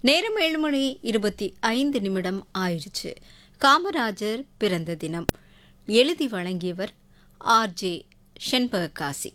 நேரம் ஏழு மணி இருபத்தி ஐந்து நிமிடம் ஆயிடுச்சு காமராஜர் பிறந்த தினம் எழுதி வழங்கியவர் ஆர் ஜே ஷென்பககாசி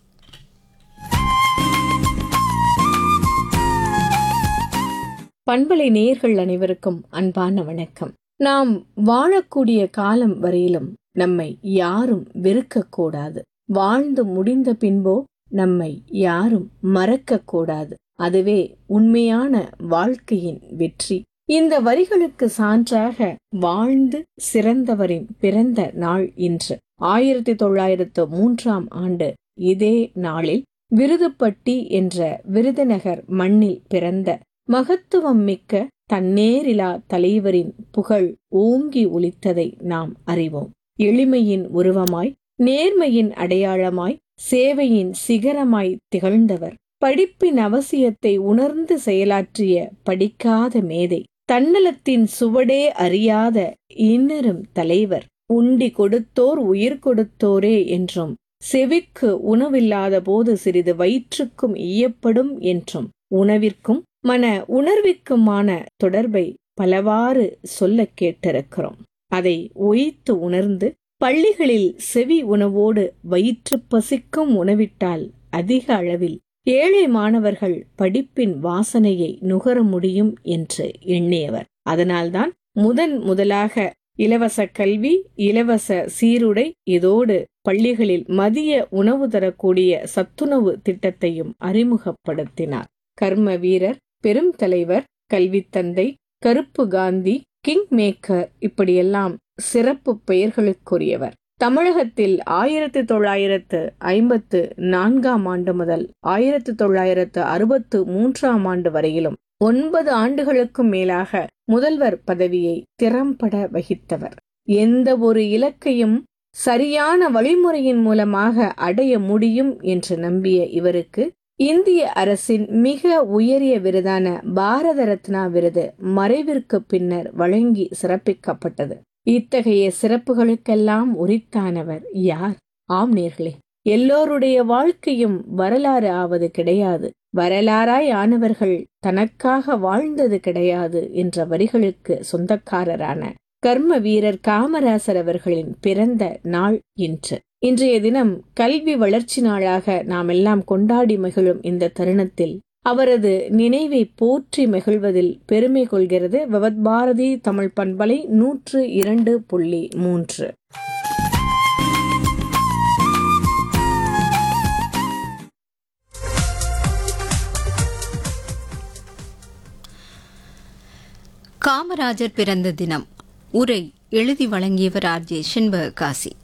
பண்பலை நேயர்கள் அனைவருக்கும் அன்பான வணக்கம் நாம் வாழக்கூடிய காலம் வரையிலும் நம்மை யாரும் வெறுக்கக் கூடாது வாழ்ந்து முடிந்த பின்போ நம்மை யாரும் மறக்கக் கூடாது அதுவே உண்மையான வாழ்க்கையின் வெற்றி இந்த வரிகளுக்கு சான்றாக வாழ்ந்து சிறந்தவரின் பிறந்த நாள் இன்று ஆயிரத்தி தொள்ளாயிரத்து மூன்றாம் ஆண்டு இதே நாளில் விருதுப்பட்டி என்ற விருதுநகர் மண்ணில் பிறந்த மகத்துவம் மிக்க தன்னேரிலா தலைவரின் புகழ் ஓங்கி ஒலித்ததை நாம் அறிவோம் எளிமையின் உருவமாய் நேர்மையின் அடையாளமாய் சேவையின் சிகரமாய் திகழ்ந்தவர் படிப்பின் அவசியத்தை உணர்ந்து செயலாற்றிய படிக்காத மேதை தன்னலத்தின் சுவடே அறியாத இன்னரும் தலைவர் உண்டி கொடுத்தோர் உயிர் கொடுத்தோரே என்றும் செவிக்கு உணவில்லாத போது சிறிது வயிற்றுக்கும் ஈயப்படும் என்றும் உணவிற்கும் மன உணர்விற்குமான தொடர்பை பலவாறு சொல்ல கேட்டிருக்கிறோம் அதை ஒய்த்து உணர்ந்து பள்ளிகளில் செவி உணவோடு வயிற்று பசிக்கும் உணவிட்டால் அதிக அளவில் ஏழை மாணவர்கள் படிப்பின் வாசனையை நுகர முடியும் என்று எண்ணியவர் அதனால்தான் முதன் முதலாக இலவச கல்வி இலவச சீருடை இதோடு பள்ளிகளில் மதிய உணவு தரக்கூடிய சத்துணவு திட்டத்தையும் அறிமுகப்படுத்தினார் கர்ம வீரர் பெரும் தலைவர் கல்வித்தந்தை கருப்பு காந்தி கிங் மேக்கர் இப்படியெல்லாம் சிறப்பு பெயர்களுக்குரியவர் தமிழகத்தில் ஆயிரத்தி தொள்ளாயிரத்து ஐம்பத்து நான்காம் ஆண்டு முதல் ஆயிரத்தி தொள்ளாயிரத்து அறுபத்து மூன்றாம் ஆண்டு வரையிலும் ஒன்பது ஆண்டுகளுக்கும் மேலாக முதல்வர் பதவியை திறம்பட வகித்தவர் எந்த ஒரு இலக்கையும் சரியான வழிமுறையின் மூலமாக அடைய முடியும் என்று நம்பிய இவருக்கு இந்திய அரசின் மிக உயரிய விருதான பாரத ரத்னா விருது மறைவிற்கு பின்னர் வழங்கி சிறப்பிக்கப்பட்டது இத்தகைய சிறப்புகளுக்கெல்லாம் உரித்தானவர் யார் ஆம் நேர்களே எல்லோருடைய வாழ்க்கையும் வரலாறு ஆவது கிடையாது வரலாறாய் ஆனவர்கள் தனக்காக வாழ்ந்தது கிடையாது என்ற வரிகளுக்கு சொந்தக்காரரான கர்ம வீரர் காமராசர் அவர்களின் பிறந்த நாள் இன்று இன்றைய தினம் கல்வி வளர்ச்சி நாளாக நாம் எல்லாம் கொண்டாடி மகிழும் இந்த தருணத்தில் அவரது நினைவை போற்றி மகிழ்வதில் பெருமை கொள்கிறது விவத் பாரதி தமிழ் பண்பலை நூற்று இரண்டு புள்ளி மூன்று காமராஜர் பிறந்த தினம் உரை எழுதி வழங்கியவர் ஆர் ஜே ஷென்பககாசி